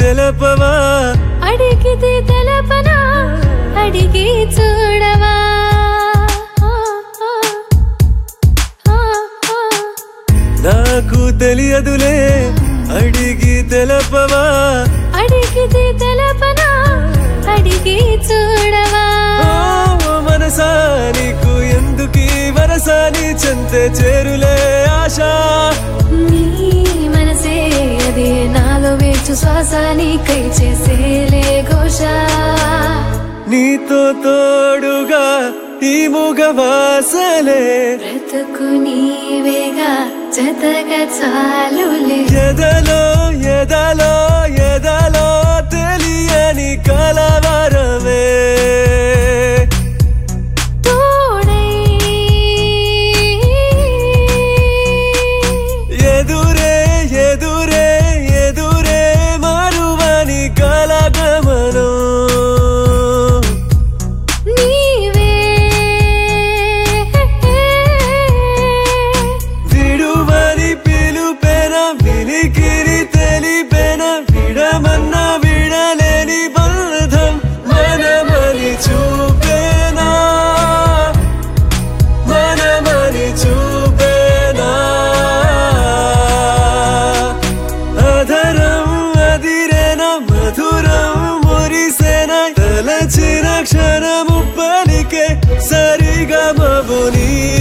తెలపవా అడిగితే తెలపనా అడిగి చూడవా ఆ, ఆ, ఆ, ఆ. నాకు తెలియదులే అడిగి తెలపవా అడిగితే తెలపనా అడిగి చూడవా ఓ మనసా నీకు ఎందుకీ వరసాని చెంతే చేరులే ఆశ నీ మనసే అది నాలో వేచు శ్వాస నీకై చేసేలే ఘోష నీతో తోడుగా ఈ ముగవాసలే బ్రతుకు నీవేగా జతగా చాలులే ఎదలో ఎదలో ఎదలో తెలియని కలవరమే తోడై ఎదురే ఎదురే ఎదురే మరువని కలగమనం నీవే విడువని పిలుపెన వినికిరి తెలిపెన విడమన్న విడలేని బంధం మనమని చూపేనా మనమని చూపేనా అధరం అదిరేన మధురం మురిసేన తలచిన క్షణము పలికే సరిగమవు నీ